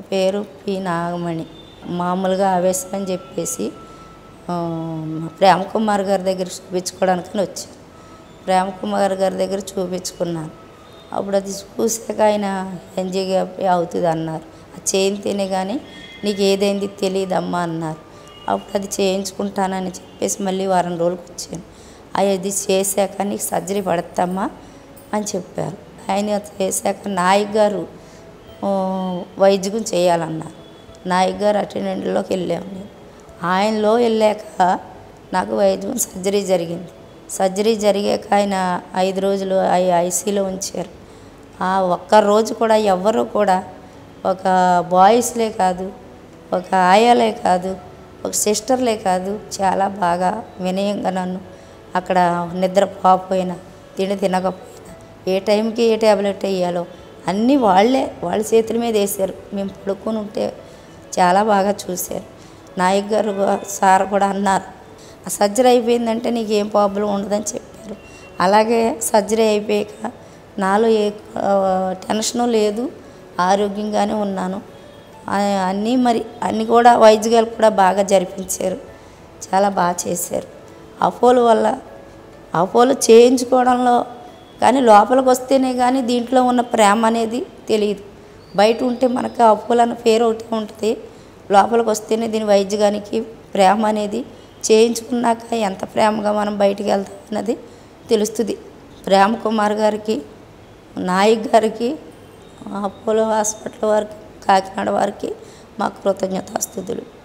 పేరు పి నాగమణి మామూలుగా ఆవేశం అని చెప్పేసి ఆ, ప్రేమ్ కుమార్ గారి దగ్గర చూపించుకోవడానికని వచ్చాను ప్రేమ్ కుమార్ గారి దగ్గర చూపించుకున్నాను అప్పుడు అది చూసాక ఆయన ఎంజీగా అవుతుంది అన్నారు అది చేయితేనే కానీ నీకు ఏదైంది తెలియదమ్మా అన్నారు అప్పుడు అది చేయించుకుంటానని చెప్పేసి మళ్ళీ వారం రోజులకు వచ్చాను అది చేశాక నీకు సర్జరీ పడతామ్మా అని చెప్పారు ఆయన చేశాక నాయక్ గారు ఆ, వైద్యం చేయాలన్నారు నాయక్ గారు అటెండెంట్లోకి వెళ్ళాము నేను ఆయనలో వెళ్ళాక నాకు వైద్యం సర్జరీ జరిగింది సర్జరీ జరిగాక ఆయన ఐదు రోజులు ఐ ఐసీలో ఉంచారు ఆ ఒక్క రోజు కూడా ఎవ్వరూ కూడా ఒక బాయ్స్లే కాదు ఒక ఆయాలే కాదు ఒక సిస్టర్లే కాదు చాలా బాగా వినయంగా నన్ను అక్కడ నిద్రపోకపోయినా తిండి తినకపోయినా ఏ టైంకి ఏ ట్యాబ్లెట్ వేయాలో అన్నీ వాళ్ళే వాళ్ళ చేతుల మీద వేసారు మేము పడుకొని ఉంటే చాలా బాగా చూశారు నాయక్ గారు కూడా- సార్ కూడా అన్నారు ఆ సర్జరీ అయిపోయిందంటే నీకు ఏం ప్రాబ్లం ఉండదని చెప్పారు అలాగే సర్జరీ అయిపోయాక నాలో ఏ ఆ, టెన్షను లేదు ఆరోగ్యంగానే ఉన్నాను ఆ, అన్నీ మరి అన్నీ కూడా వైద్యులు కూడా బాగా జరిపించారు చాలా బాగా చేశారు అపోలో వల్ల అపోలో చేయించుకోవడంలో కానీ లోపలికి వస్తేనే కానీ దీంట్లో ఉన్న ప్రేమ అనేది తెలియదు బయట ఉంటే మనకు అపోలో అన్న పేరు ఒకటి ఉంటుంది లోపలికి వస్తేనే దీని వైద్యానికి ప్రేమ అనేది చేయించుకున్నాక ఎంత ప్రేమగా మనం బయటికి వెళ్తాం అన్నది తెలుస్తుంది ప్రేమ కుమార్ గారికి నాయక్ గారికి అపోలో హాస్పిటల్ వారికి కాకినాడ వారికి మా కృతజ్ఞతాస్థుతులు